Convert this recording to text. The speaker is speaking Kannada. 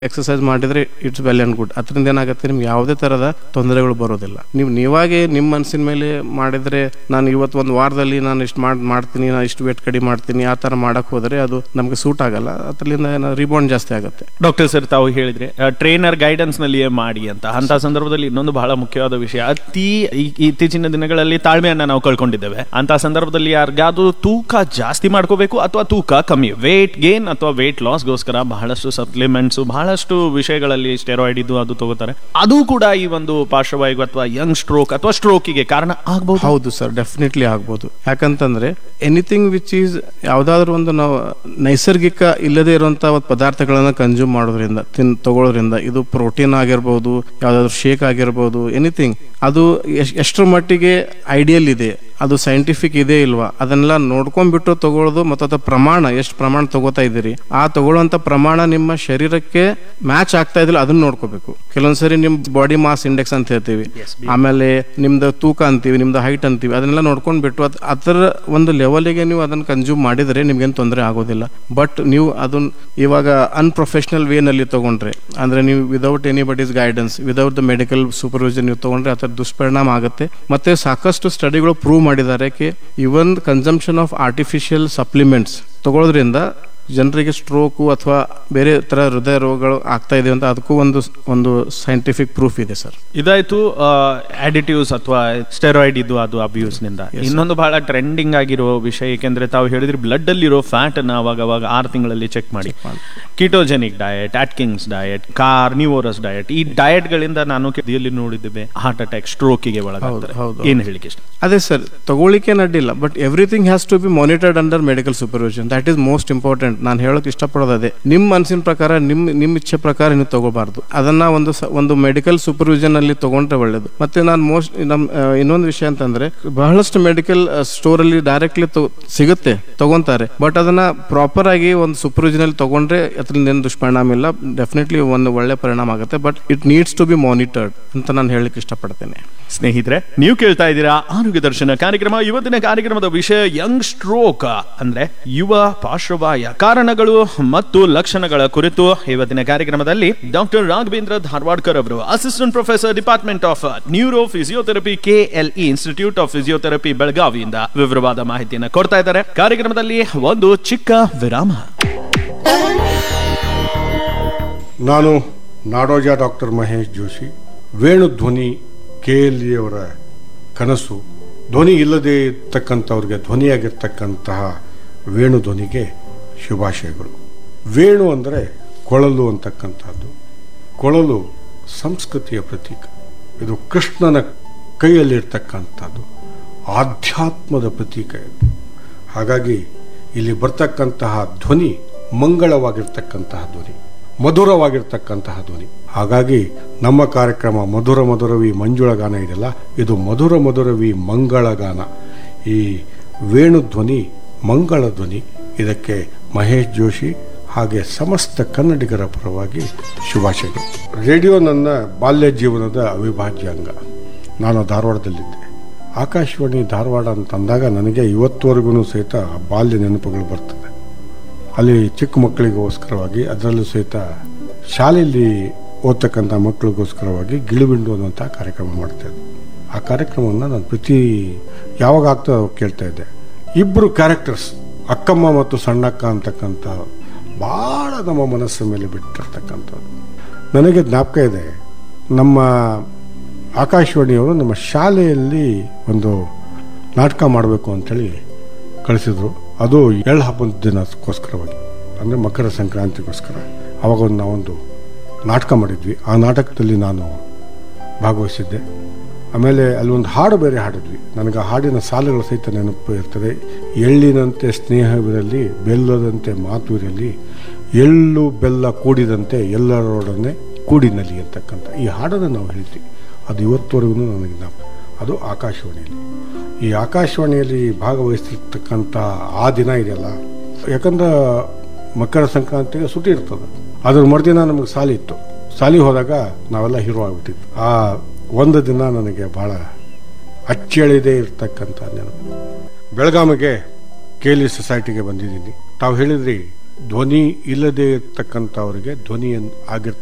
ಎಕ್ಸಸೈಸ್ ಮಾಡಿದ್ರೆ ಇಟ್ಸ್ ವೆಲ್ ಆ್ಯಂಡ್ ಗುಡ್ ಅದರಿಂದ ಏನಾಗುತ್ತೆ ನಿಮ್ಗೆ ಯಾವುದೇ ಥರದ ತೊಂದರೆಗಳು ಬರೋದಿಲ್ಲ ನೀವು ನೀವಾಗೆ ನಿಮ್ಮ ಮನಸ್ಸಿನ ಮೇಲೆ ಮಾಡಿದ್ರೆ ನಾನು ಇವತ್ತು ಒಂದು ವಾರದಲ್ಲಿ ನಾನು ಇಷ್ಟು ಮಾಡಿ ಮಾಡ್ತೀನಿ ನಾನು ಇಷ್ಟು ವೇಟ್ ಕಡಿಮೆ ಮಾಡ್ತೀನಿ ಆ ಥರ ಮಾಡಕ್ಕೆ ಹೋದರೆ ಅದು ನಮಗೆ ಸೂಟ್ ಆಗಲ್ಲ ಅದರಿಂದ ರಿಬೌಂಡ್ ಜಾಸ್ತಿ ಆಗುತ್ತೆ ಡಾಕ್ಟರ್ ಸರ್ ತಾವು ಹೇಳಿದ್ರೆ ಟ್ರೈನರ್ ಗೈಡೆನ್ಸ್ ನಲ್ಲಿಯೇ ಮಾಡಿ ಅಂತ ಅಂತ ಸಂದರ್ಭದಲ್ಲಿ ಇನ್ನೊಂದು ಬಹಳ ಮುಖ್ಯವಾದ ವಿಷಯ ಅತಿ ಈ- ಇತ್ತೀಚಿನ ದಿನಗಳಲ್ಲಿ ತಾಳ್ಮೆಯನ್ನ ನಾವು ಕಳ್ಕೊಂಡಿದ್ದೇವೆ ಅಂತ ಸಂದರ್ಭದಲ್ಲಿ ಯಾರಿಗಾದ್ರೂ ತೂಕ ಜಾಸ್ತಿ ಮಾಡ್ಕೋಬೇಕು ಅಥವಾ ತೂಕ ಕಮ್ಮಿ ವೇಟ್ ಗೇನ್ ಅಥವಾ ವೇಟ್ ಲಾಸ್ಗೋಸ್ಕರ ಬಹಳಷ್ಟು ಸಪ್ಲಿಮೆಂಟ್ಸ್ ಬಹಳಷ್ಟು ವಿಷಯಗಳಲ್ಲಿ ಸ್ಟೆರಾಯ್ಡ್ ಇದು ಅದು ತಗೋತಾರೆ ಅದು ಕೂಡ ಈ ಒಂದು ಪಾರ್ಶ್ವವಾಯು ಅಥವಾ ಯಂಗ್ ಸ್ಟ್ರೋಕ್ ಅಥವಾ ಸ್ಟ್ರೋಕಿಗೆ ಕಾರಣ ಆಗಬಹುದು ಹೌದು ಸರ್ ಡೆಫಿನೆಟ್ಲಿ ಆಗ್ಬೋದು ಯಾಕಂತಂದ್ರೆ ಎನಿಥಿಂಗ್ ವಿಚ್ ಈಸ್ ಯಾವ್ದಾದ್ರು ಒಂದು ನಾವು ನೈಸರ್ಗಿಕ ಇಲ್ಲದೆ ಇರುವಂತಹ ಒಂದು ಪದಾರ್ಥಗಳನ್ನ ಕನ್ಸ್ಯೂಮ್ ಮಾಡೋದ್ರಿಂದ ತಿನ್ ತಗೊಳ್ಳೋದ್ರಿಂದ ಇದು ಪ್ರೋಟೀನ್ ಆಗಿರ್ಬೋದು ಯಾವ್ದಾದ್ರು ಶೇಕ್ ಆಗಿರ್ಬೋದು ಎನಿಥಿಂಗ್ ಅದು ಎಷ್ಟ್- ಎಷ್ಟರ ಮಟ್ಟಿಗೆ ಐಡಿಯಲ್ ಇದೆ ಅದು ಸೈಂಟಿಫಿಕ್ ಇದೆ ಇಲ್ವಾ ಅದನ್ನೆಲ್ಲ ನೋಡ್ಕೊಂಡ್ಬಿಟ್ಟು ತಗೊಳ್ಳೋದು ಮತ್ತು ಅದ್ರ ಪ್ರಮಾಣ ಎಷ್ಟು ಪ್ರಮಾಣ ತಗೋತಾ ಇದ್ದೀರಿ ಆ ತಗೊಳ್ಳುವಂತ ಪ್ರಮಾಣ ನಿಮ್ಮ ಶರೀರಕ್ಕೆ ಮ್ಯಾಚ್ ಆಗ್ತಾ ಇದಿಲ್ಲ ಅದನ್ನ ನೋಡ್ಕೋಬೇಕು ಕೆಲವೊಂದ್ಸರಿ ನಿಮ್ ಬಾಡಿ ಮಾಸ್ ಇಂಡೆಕ್ಸ್ ಅಂತ ಹೇಳ್ತೀವಿ ಆಮೇಲೆ ನಿಮ್ದು ತೂಕ ಅಂತೀವಿ ನಿಮ್ದು ಹೈಟ್ ಅಂತೀವಿ ಅದನ್ನೆಲ್ಲ ನೋಡ್ಕೊಂಡ್ಬಿಟ್ಟು ಅದ್ ಅದರ ಒಂದು ಲೆವೆಲಿಗೆ ನೀವು ಅದನ್ನ ಕನ್ಸ್ಯೂಮ್ ಮಾಡಿದರೆ ನಿಮ್ಗೇನು ತೊಂದರೆ ಆಗೋದಿಲ್ಲ ಬಟ್ ನೀವು ಅದನ್ನ ಇವಾಗ ಅನ್ಪ್ರೊಫೆಷನಲ್ ವೇನಲ್ಲಿ ತಗೊಂಡ್ರೆ ಅಂದ್ರೆ ನೀವು without anybody's guidance without the medical supervision ನೀವು ತಗೊಂಡ್ರೆ ಅದರ ದುಷ್ಪರಿಣಾಮ ಆಗುತ್ತೆ ಮತ್ತೆ ಸಾಕಷ್ಟು ಸ್ಟಡಿಗಳು ಪ್ರೂವ್ ಮಾಡಿದ್ದಾರೆ ಕಿ even consumption of artificial supplements ತಗೊಳ್ಳೋದ್ರಿಂದ ಜನರಿಗೆ ಸ್ಟ್ರೋಕು ಅಥವಾ ಬೇರೆ ತರ ಹೃದಯ ರೋಗಗಳು ಆಗ್ತಾ ಇದೆ ಅಂತ ಅದಕ್ಕೂ ಒಂದು ಒಂದು ಸೈಂಟಿಫಿಕ್ ಪ್ರೂಫ್ ಇದೆ ಸರ್ ಇದಾಯ್ತು ಅಡಿಟಿವ್ಸ್ ಅಥವಾ ಸ್ಟೆರಾಯ್ಡ್ ಇದು ಅದು ಅಬ್ಯೂಸ್ ನಿಂದ ಇನ್ನೊಂದು ಬಹಳ ಟ್ರೆಂಡಿಂಗ್ ಆಗಿರೋ ವಿಷಯ ಏಕೆಂದ್ರೆ ತಾವು ಹೇಳಿದ್ರಿ ಬ್ಲಡ್ ಅಲ್ಲಿರೋ ಫ್ಯಾಟ್ ಅನ್ನ ಅವಾಗ ಅವಾಗ ಆರು ತಿಂಗಳಲ್ಲಿ ಚೆಕ್ ಮಾಡಿ ketogenic diet Atkins diet carnivorous diet ಈ ಡಯಟ್ ಗಳಿಂದ ನಾನು ಎಲ್ಲಿ ನೋಡಿದ್ದೇವೆ ಹಾರ್ಟ್ ಅಟ್ಯಾಕ್ ಸ್ಟ್ರೋಕಿಗೆ ಒಳಗಾಗ್ತಾರೆ ಹೌದು, ಏನ್ ಹೇಳಿಕೆ ಇಷ್ಟ ಅದೇ ಸರ್ ತಗೊಳ್ಳಿಕ್ಕೆ ಅಡ್ಡಿಲ್ಲ but everything has to be monitored under medical supervision that is most important ನಾನು ಹೇಳೋಕೆ ಇಷ್ಟಪಡೋದು ಅದೇ ನಿಮ್ಮ ಮನಸ್ಸಿನ ಪ್ರಕಾರ ನಿಮ್ಮ ನಿಮ್ಮ ಇಚ್ಛೆ ಪ್ರಕಾರ ನೀವು ತಗೋಬಾರ್ದು ಅದನ್ನ ಒಂದು ಸ- ಒಂದು ಮೆಡಿಕಲ್ ಸೂಪರ್ವಿಷನ್ ಅಲ್ಲಿ ತಗೊಂಡ್ರೆ ಒಳ್ಳೇದು ಮತ್ತೆ ನಾನು ಮೋಸ್ಟ್ ನಮ್ ಆ, ಇನ್ನೊಂದು ವಿಷಯ ಅಂತಂದ್ರೆ ಬಹಳಷ್ಟು ಮೆಡಿಕಲ್ ಸ್ಟೋರ್ ಅಲ್ಲಿ ಡೈರೆಕ್ಟ್ಲಿ ಸಿಗುತ್ತೆ ತಗೊಂತಾರೆ ಬಟ್ ಅದನ್ನ ಪ್ರಾಪರ್ ಆಗಿ ಒಂದು ಸೂಪರ್ವಿಷನ್ ಅಲ್ಲಿ ತಗೊಂಡ್ರೆ ಅದರಿಂದ ಏನು ದುಷ್ಪರಿಣಾಮ ಇಲ್ಲ ಡೆಫಿನೆಟ್ಲಿ ಒಂದು ಒಳ್ಳೆ ಪರಿಣಾಮ ಆಗುತ್ತೆ but it needs to be monitored ಅಂತ ನಾನು ಹೇಳಲಿಕ್ಕೆ ಇಷ್ಟಪಡ್ತೇನೆ ಸ್ನೇಹಿತರೆ ನೀವು ಕೇಳ್ತಾ ಇದ್ದೀರಾ ಆರೋಗ್ಯ ದರ್ಶನ ಕಾರ್ಯಕ್ರಮ ಇವತ್ತಿನ ಕಾರ್ಯಕ್ರಮದ ವಿಷಯ ಯಂಗ್ ಸ್ಟ್ರೋಕ್ ಅಂದ್ರೆ ಯುವ ಪಾರ್ಶ್ವವಾಯ ಕಾರಣಗಳು ಮತ್ತು ಲಕ್ಷಣಗಳ ಕುರಿತು ಇವತ್ತಿನ ಕಾರ್ಯಕ್ರಮದಲ್ಲಿ ಡಾಕ್ಟರ್ ರಾಘವೇಂದ್ರ ಧಾರವಾಡ್ಕರ್ ಅವರು assistant professor department of neuro physiotherapy KLE institute of physiotherapy ಬೆಳಗಾವಿಯಿಂದ ವಿವರವಾದ ಮಾಹಿತಿಯನ್ನು ಕೊಡ್ತಾ ಇದ್ದಾರೆ ಕಾರ್ಯಕ್ರಮದಲ್ಲಿ ಒಂದು ಚಿಕ್ಕ ವಿರಾಮ ನಾನು Nadoja doctor Mahesh Joshi Venu Dhwani K L ಅವರ ಕನಸು ಧ್ವನಿ ಇಲ್ಲದೆ ಇರ್ತಕ್ಕಂಥವ್ರಿಗೆ ಧ್ವನಿಯಾಗಿರ್ತಕ್ಕಂತಹ ವೇಣು ಧ್ವನಿಗೆ ಶುಭಾಶಯಗಳು ವೇಣು ಅಂದರೆ ಕೊಳಲು ಅಂತಕ್ಕಂಥದ್ದು ಕೊಳಲು ಸಂಸ್ಕೃತಿಯ ಪ್ರತೀಕ ಇದು ಕೃಷ್ಣನ ಕೈಯಲ್ಲಿರ್ತಕ್ಕಂಥದ್ದು ಆಧ್ಯಾತ್ಮದ ಪ್ರತೀಕ ಇದು ಹಾಗಾಗಿ ಇಲ್ಲಿ ಬರ್ತಕ್ಕಂತಹ ಧ್ವನಿ ಮಂಗಳವಾಗಿರ್ತಕ್ಕಂತಹ ಧ್ವನಿ ಮಧುರವಾಗಿರ್ತಕ್ಕಂತಹ ಧ್ವನಿ ಹಾಗಾಗಿ ನಮ್ಮ ಕಾರ್ಯಕ್ರಮ ಮಧುರ ಮಧುರವಿ ಮಂಜುಳ ಗಾನ ಇದೆಯಲ್ಲ ಇದು ಮಧುರ ಮಧುರವಿ ಮಂಗಳ ಗಾನ ಈ ವೇಣು ಧ್ವನಿ ಮಂಗಳ ಧ್ವನಿ ಇದಕ್ಕೆ ಮಹೇಶ್ ಜೋಶಿ ಹಾಗೆ ಸಮಸ್ತ ಕನ್ನಡಿಗರ ಪರವಾಗಿ ಶುಭಾಶಯಗಳು ರೇಡಿಯೋ ನನ್ನ ಬಾಲ್ಯ ಜೀವನದ ಅವಿಭಾಜ್ಯ ಅಂಗ ನಾನು ಧಾರವಾಡದಲ್ಲಿದ್ದೆ ಆಕಾಶವಾಣಿ ಧಾರವಾಡ ಅಂತಂದಾಗ ನನಗೆ ಇವತ್ತುವರೆಗೂ ಸಹಿತ ಆ ಬಾಲ್ಯ ನೆನಪುಗಳು ಬರ್ತದೆ ಅಲ್ಲಿ ಚಿಕ್ಕ ಮಕ್ಕಳಿಗೋಸ್ಕರವಾಗಿ ಅದರಲ್ಲೂ ಸಹಿತ ಶಾಲೆಯಲ್ಲಿ ಓದ್ತಕ್ಕಂಥ ಮಕ್ಕಳಿಗೋಸ್ಕರವಾಗಿ ಗಿಳಿಬಿಂಡು ಅನ್ನುವಂಥ ಕಾರ್ಯಕ್ರಮ ಮಾಡ್ತಾ ಇದ್ದೆ ಆ ಕಾರ್ಯಕ್ರಮವನ್ನು ನಾನು ಪ್ರತಿ ಯಾವಾಗ ಆಗ್ತಾ ಕೇಳ್ತಾ ಇದ್ದೆ ಇಬ್ಬರು ಕ್ಯಾರೆಕ್ಟರ್ಸ್ ಅಕ್ಕಮ್ಮ ಮತ್ತು ಸಣ್ಣಕ್ಕ ಅಂತಕ್ಕಂಥ ಭಾಳ ನಮ್ಮ ಮನಸ್ಸಿನ ಮೇಲೆ ಬಿಟ್ಟಿರ್ತಕ್ಕಂಥದ್ದು ನನಗೆ ಜ್ಞಾಪಕ ಇದೆ ನಮ್ಮ ಆಕಾಶವಾಣಿಯವರು ನಮ್ಮ ಶಾಲೆಯಲ್ಲಿ ಒಂದು ನಾಟಕ ಮಾಡಬೇಕು ಅಂತೇಳಿ ಕಳಿಸಿದ್ರು ಅದು ಎಳ್ಳು ಹಬ್ಬದ ದಿನಕ್ಕೋಸ್ಕರವಾಗಿ ಅಂದರೆ ಮಕರ ಸಂಕ್ರಾಂತಿಗೋಸ್ಕರ ಆವಾಗ ಒಂದು ನಾವೊಂದು ನಾಟಕ ಮಾಡಿದ್ವಿ ಆ ನಾಟಕದಲ್ಲಿ ನಾನು ಭಾಗವಹಿಸಿದ್ದೆ ಆಮೇಲೆ ಅಲ್ಲಿ ಒಂದು ಹಾಡು ಬೇರೆ ಹಾಡಿದ್ವಿ ನನಗೆ ಆ ಹಾಡಿನ ಸಾಲುಗಳು ಸಹಿತ ನೆನಪು ಇರ್ತದೆ ಎಳ್ಳಿನಂತೆ ಸ್ನೇಹವಿರಲಿ ಬೆಲ್ಲದಂತೆ ಮಾತು ಇರಲಿ ಎಳ್ಳು ಬೆಲ್ಲ ಕೂಡಿದಂತೆ ಎಲ್ಲರೊಡನೆ ಕೂಡಿನಲಿ ಅಂತಕ್ಕಂಥ ಈ ಹಾಡನ್ನು ನಾವು ಹೇಳ್ತೀವಿ ಅದು ಇವತ್ತುವರೆಗೂ ನನಗೆ ಜ್ಞಾಪ ಅದು ಆಕಾಶವಾಣಿಯಲ್ಲಿ ಈ ಆಕಾಶವಾಣಿಯಲ್ಲಿ ಭಾಗವಹಿಸಿರ್ತಕ್ಕಂಥ ಆ ದಿನ ಇದೆಯಲ್ಲ ಯಾಕಂದ್ರೆ ಮಕರ ಸಂಕ್ರಾಂತಿಗೆ ಸುಟಿ ಇರ್ತದೆ ಅದ್ರ ಮರುದಿನ ನಮಗೆ ಸಾಲಿ ಇತ್ತು ಸಾಲಿ ಹೋದಾಗ ನಾವೆಲ್ಲ ಹೀರೋ ಆಗ್ಬಿಟ್ಟಿದ್ವಿ ಆ ಒಂದು ದಿನ ನನಗೆ ಭಾಳ ಅಚ್ಚಳಿದೇ ಇರ್ತಕ್ಕಂಥ ನೆನಪು ಬೆಳಗಾವಿಗೆ ಕೇಲಿ ಸೊಸೈಟಿಗೆ ಬಂದಿದ್ದೀನಿ ತಾವು ಹೇಳಿದ್ರಿ ಧ್ವನಿ ಇಲ್ಲದೆ ಇರ್ತಕ್ಕಂಥವ್ರಿಗೆ ಧ್ವನಿ ಆಗಿರ್ತ